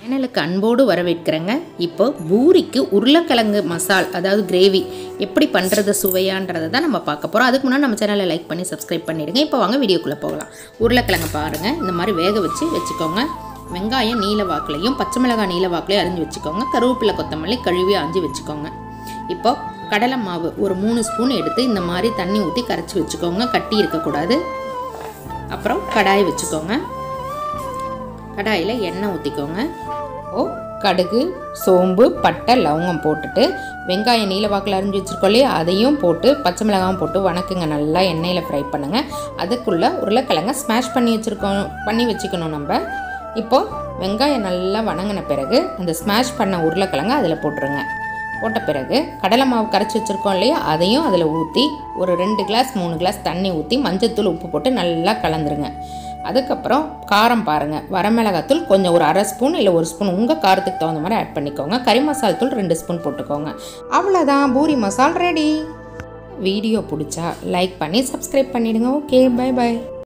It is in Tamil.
சேனலுக்கு அன்போடு வரவேற்கிறேங்க இப்போ பூரிக்கு உருளைக்கிழங்கு மசால் அதாவது கிரேவி எப்படி பண்ணுறது சுவையான்றதை தான் நம்ம பார்க்க போகிறோம் அதுக்கு முன்னாடி நம்ம சேனலை லைக் பண்ணி சப்ஸ்கிரைப் பண்ணிடுங்க இப்போ வாங்க வீடியோக்குள்ளே போகலாம் உருளைக்கிழங்கு பாருங்கள் இந்த மாதிரி வேக வச்சு வச்சுக்கோங்க வெங்காயம் நீல வாக்குலையும் பச்சை மிளகாய் நீல வாக்குலையும் அரிஞ்சு வச்சுக்கோங்க கருவேப்பிலை கொத்தமல்லி கழுவி அரிஞ்சு வச்சுக்கோங்க இப்போ கடலை மாவு ஒரு மூணு ஸ்பூன் எடுத்து இந்த மாதிரி தண்ணி ஊற்றி கரைச்சி வச்சுக்கோங்க கட்டி இருக்கக்கூடாது அப்புறம் கடாய் வச்சுக்கோங்க கடாயில் எண்ணெய் ஊற்றிக்கோங்க ஓ கடுகு சோம்பு பட்டை லவங்கம் போட்டுட்டு வெங்காயம் நீல வாக்கில் அரிஞ்சு வச்சுருக்கோம் இல்லையா அதையும் போட்டு பச்சை மிளகாயும் போட்டு வணக்குங்க நல்லா எண்ணெயில் ஃப்ரை பண்ணுங்கள் அதுக்குள்ளே உருளைக்கிழங்க ஸ்மாஷ் பண்ணி வச்சுருக்கோம் பண்ணி வச்சுக்கணும் நம்ம இப்போது வெங்காயம் நல்லா வணங்கின பிறகு அந்த ஸ்மாஷ் பண்ண உருளைக்கிழங்க அதில் போட்டுருங்க போட்ட பிறகு கடலை மாவு கரைச்சி வச்சுருக்கோம் இல்லையா அதையும் அதில் ஊற்றி ஒரு ரெண்டு கிளாஸ் மூணு கிளாஸ் தண்ணி ஊற்றி மஞ்சத்தூள் உப்பு போட்டு நல்லா கலந்துருங்க அதுக்கப்புறம் காரம் பாருங்கள் வரமிளகாத்தூள் கொஞ்சம் ஒரு அரை ஸ்பூன் இல்லை ஒரு ஸ்பூன் உங்கள் காரத்துக்கு தகுந்த மாதிரி ஆட் பண்ணிக்கோங்க கறி மசால் தூள் ரெண்டு ஸ்பூன் போட்டுக்கோங்க அவ்வளோதான் பூரி மசால் ரெடி வீடியோ பிடிச்சா லைக் பண்ணி சப்ஸ்கிரைப் பண்ணிடுங்க ஓகே பை பை